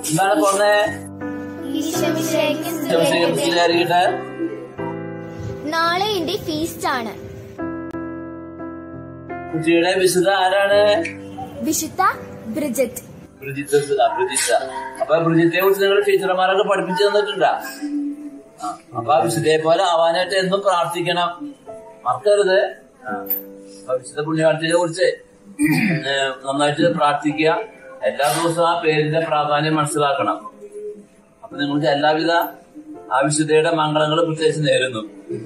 എന്താണ് പറഞ്ഞേ ഈശോമിശിഹായ്ക്ക് ശംസികരിക്കട്ടെ നാളെ എന്റെ ഫീസ്റ്റ് ആണ് കുട്ടിയുടെ വിശുദ്ധ ആരാണ് വിശുദ്ധ ബ്രിജറ്റ് ബ്രിജിത്ത ആ, ബ്രിജിത്ത അപ്പൊ ബ്രിജിത്തെ കുറിച്ച് നിങ്ങൾ ടീച്ചർമാരൊക്കെ പഠിപ്പിച്ചു തന്നിട്ടുണ്ടാ ആ, അപ്പൊ ആ വിശുദ്ധയെ പോലെ ആവാനായിട്ട് എന്നും പ്രാർത്ഥിക്കണം മറക്കരുത് ആ. അപ്പൊ വിശുദ്ധ പുണ്യവാഴ്ചയെ കുറിച്ച് ഏ, നന്നായിട്ട് പ്രാർത്ഥിക്കുക എല്ലാ ദിവസവും ആ പേരിന്റെ പ്രാധാന്യം മനസ്സിലാക്കണം അപ്പൊ നിങ്ങൾക്ക് എല്ലാവിധ ആ വിശുദ്ധയുടെ മംഗളങ്ങൾ പ്രത്യേകിച്ച് നേരുന്നു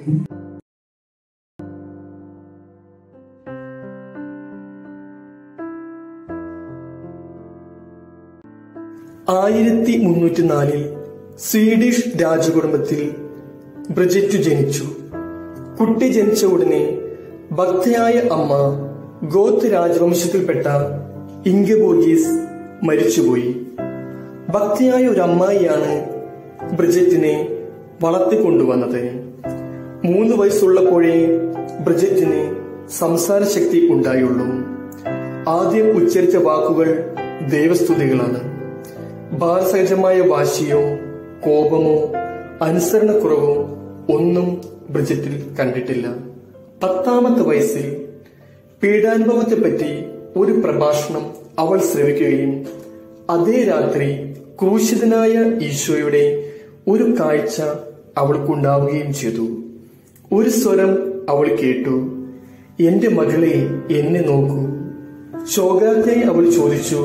ആയിരത്തി മുന്നൂറ്റി നാലിൽ സ്വീഡിഷ് രാജകുടുംബത്തിൽ ബ്രിജറ്റ് ജനിച്ചു കുട്ടി ജനിച്ച ഉടനെ ഭക്തയായ അമ്മ ഗോത്ത് രാജവംശത്തിൽപ്പെട്ട ഇംഗബോർഗീസ് മരിച്ചുപോയി ഭക്തിയായ ഒരു അമ്മായിയാണ് ബ്രിജറ്റിനെ വളർത്തിക്കൊണ്ടുവന്നത് മൂന്ന് വയസ്സുള്ളപ്പോഴേ ബ്രിജറ്റിന് സംസാര ശക്തി ഉണ്ടായുള്ളൂ ആദ്യം ഉച്ചരിച്ച വാക്കുകൾ ദൈവസ്തുതികളാണ് ബാലസഹജമായ വാശിയോ കോപമോ അനുസരണക്കുറവോ ഒന്നും ബ്രിജറ്റിൽ കണ്ടിട്ടില്ല പത്താമത്തെ വയസ്സിൽ പീഡാനുഭവത്തെപ്പറ്റി ഒരു പ്രഭാഷണം അവൾ ശ്രവിക്കുകയും അതേ രാത്രി ക്രൂശിതനായ ഈശോയുടെ ഒരു കാഴ്ച അവൾക്കുണ്ടാവുകയും ചെയ്തു ഒരു സ്വരം അവൾ കേട്ടു എന്റെ മകളെ എന്നെ നോക്കൂ ശോകാത്തെ അവൾ ചോദിച്ചു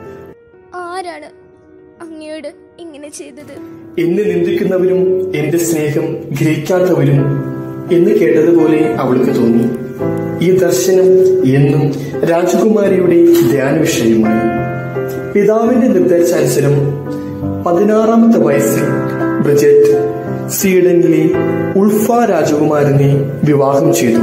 ആരാണ് അങ്ങയോട് ഇങ്ങനെ ചെയ്തത് എന്നെ നിന്ദിക്കുന്നവരും എന്റെ സ്നേഹം ഗ്രഹിക്കാത്തവരും എന്ന് കേട്ടതുപോലെ അവൾക്ക് തോന്നി ഈ ദർശനം എന്നും രാജകുമാരിയുടെ ധ്യാന വിഷയമായി പിതാവിന്റെ നിർദ്ദേശാനുസരം പതിനാറാമത്തെ വയസ്സിൽ ബ്രിജറ്റ് സ്വീഡനിലെ ഉൾഫ രാജകുമാരനെ വിവാഹം ചെയ്തു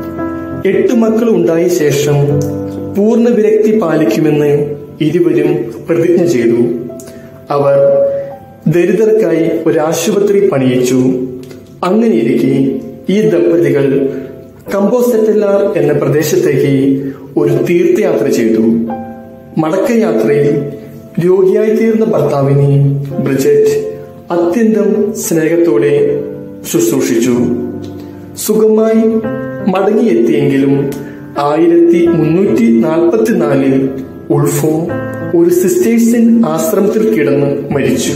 എട്ട് മക്കൾ ഉണ്ടായ ശേഷം പൂർണ്ണ വിരക്തി പാലിക്കുമെന്ന് ഇരുവരും പ്രതിജ്ഞ ചെയ്തു അവർ ദരിദ്രർക്കായി ഒരു ആശുപത്രി പണിയിച്ചു അങ്ങനെയിരിക്കെ ഈ ദമ്പതികൾ കമ്പോസെറ്റല്ലാർ എന്ന പ്രദേശത്തേക്ക് ഒരു തീർത്ഥയാത്ര ചെയ്തു മടക്കയാത്രയിൽ രോഗിയായി തീർന്ന ഭർത്താവിനെ ബ്രിജറ്റ് അത്യന്തം സ്നേഹത്തോടെ ശുശ്രൂഷിച്ചു സുഖമായി മടങ്ങിയെത്തിയെങ്കിലും ആയിരത്തി മുന്നൂറ്റി നാൽപ്പത്തിനാലിൽ ഉൾഫോ ഒരു സിസ്റ്റേഴ്സിൻ ആശ്രമത്തിൽ കിടന്ന് മരിച്ചു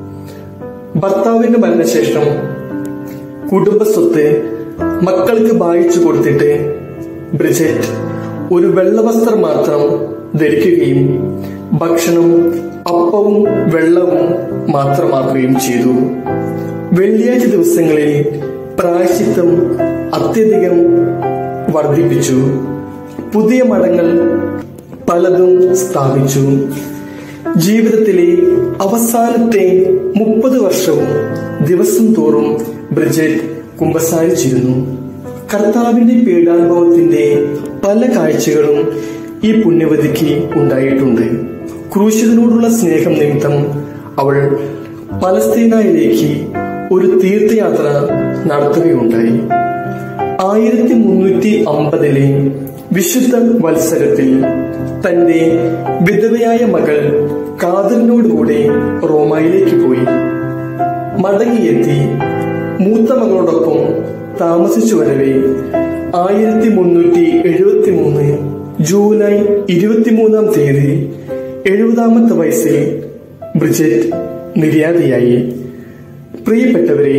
ഭർത്താവിന്റെ മരണശേഷം കുടുംബസ്വത്ത് മക്കൾക്ക് വായിച്ചു കൊടുത്തിട്ട് ബ്രിജറ്റ് ഒരു വെള്ളവസ്ത്രം മാത്രം ധരിക്കുകയും ഭക്ഷണം അപ്പവും വെള്ളവും മാത്രമാക്കുകയും ചെയ്തു വെള്ളിയാഴ്ച ദിവസങ്ങളിൽ പ്രായശിത്തം അത്യധികം വർദ്ധിപ്പിച്ചു പുതിയ മഠങ്ങൾ പലതും സ്ഥാപിച്ചു ജീവിതത്തിലെ അവസാനത്തെ മുപ്പത് വർഷവും ദിവസം തോറും ബ്രിജറ്റ് കുമ്പസാരിച്ചിരുന്നു കർത്താവിന്റെ പീഡാനുഭവത്തിന്റെ പല കാഴ്ചകളും ഈ പുണ്യവതിക്ക് ഉണ്ടായിട്ടുണ്ട് ക്രൂശിതനോടുള്ള സ്നേഹം നിമിത്തം അവൾ പലസ്തീനയിലേക്ക് ഒരു തീർത്ഥയാത്ര നടത്തുകയുണ്ടായി ആയിരത്തി മുന്നൂറ്റി അമ്പതിലെ വിശുദ്ധ വത്സരത്തിൽ തന്റെ വിധവയായ മകൾ കാതലിനോടുകൂടെ റോമയിലേക്ക് പോയി മടങ്ങിയെത്തി മൂത്ത മകളോടൊപ്പം താമസിച്ചു വരവെ ആയിരത്തി മുന്നൂറ്റി എഴുപത്തി മൂന്ന് ജൂലൈ ഇരുപത്തിമൂന്നാം തീയതി എഴുപതാമത്തെ വയസ്സിൽ ബ്രിജറ്റ് നിര്യാതയായി പ്രിയപ്പെട്ടവരെ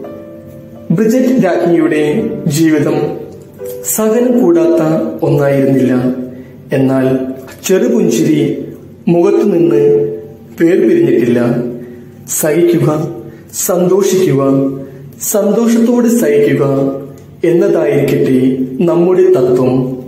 ബ്രിജറ്റ് രാജ്ഞിയുടെ ജീവിതം സഹനം കൂടാത്ത ഒന്നായിരുന്നില്ല എന്നാൽ ചെറുപുഞ്ചിരി മുഖത്തു നിന്ന് വേർപിരിഞ്ഞിട്ടില്ല സഹിക്കുക സന്തോഷിക്കുക സന്തോഷത്തോടെ സഹിക്കുക എന്നതായിരിക്കട്ടെ നമ്മുടെ തത്വം